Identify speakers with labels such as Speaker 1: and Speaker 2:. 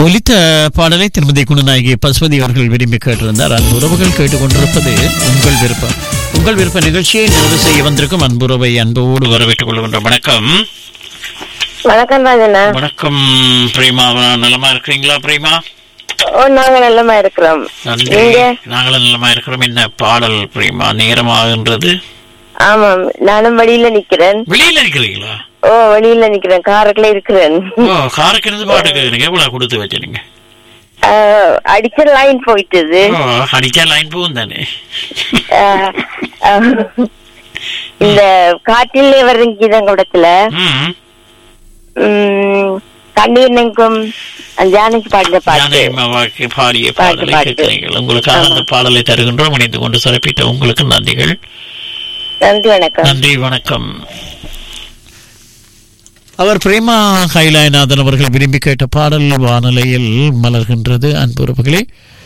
Speaker 1: ஒலித்த பாடலை திருமதி குணநாயகி பசுபதி அவர்கள் விரும்பி கேட்டிருந்தார் அந்த உறவுகள் கேட்டுக்கொண்டிருப்பது உங்கள் விருப்பம் உங்கள் விருப்ப நிகழ்ச்சியை நிறைவு செய்ய வந்திருக்கும் அன்புறவை அன்போடு வரவேற்றுக் கொள்கின்ற வணக்கம்
Speaker 2: வணக்கம் ராஜண்ணா
Speaker 1: வணக்கம் பிரேமா நலமா இருக்கிறீங்களா பிரேமா
Speaker 2: ஓ நாங்க நல்லமா இருக்கிறோம்
Speaker 1: நன்றி
Speaker 2: நீங்க
Speaker 1: நாங்களும் நலமா இருக்கிறோம் என்ன பாடல் பிரேமா நேரமாகின்றது
Speaker 2: ஆமாம் நானும் வழியில நிக்கிறேன்
Speaker 1: வெளியில இருக்கிறீங்களா
Speaker 2: ஓ வழியில நிக்கிறேன் காருக்குள்ள இருக்கிறேன்
Speaker 1: ஓ காரக்கிருந்து பாட்டு கேக்குறீங்க எவ்வளவு கொடுத்து வச்சிருங்க
Speaker 2: ஆஹ், அடிச்ச லைன் போயிட்டது
Speaker 1: ஓ அடிச்சா லைன் போகும் தானே
Speaker 2: ஆஹ், ஆஹ், இந்த காற்றில் வரும் கீதங்கூடத்துல
Speaker 1: ம்
Speaker 2: உம், கண்ணீர் நெங்கும் ஜானகி பாடின பாட்டு
Speaker 1: ஞானயமாவாக்கு பாடிய
Speaker 2: பாட்டு,
Speaker 1: பாடலை
Speaker 2: பாட்டு.
Speaker 1: கேட்கிறீர்கள் உங்களுக்காக அந்த பாடலை தருகின்றோம் இணைந்து கொண்டு சிறப்பித்த உங்களுக்கு நன்றிகள்
Speaker 2: நன்றி வணக்கம்
Speaker 1: நன்றி வணக்கம் அவர் பிரேமா கைலாயநாதன் அவர்கள் விரும்பி கேட்ட பாடல் வானலையில் மலர்கின்றது அன்புறவுகளே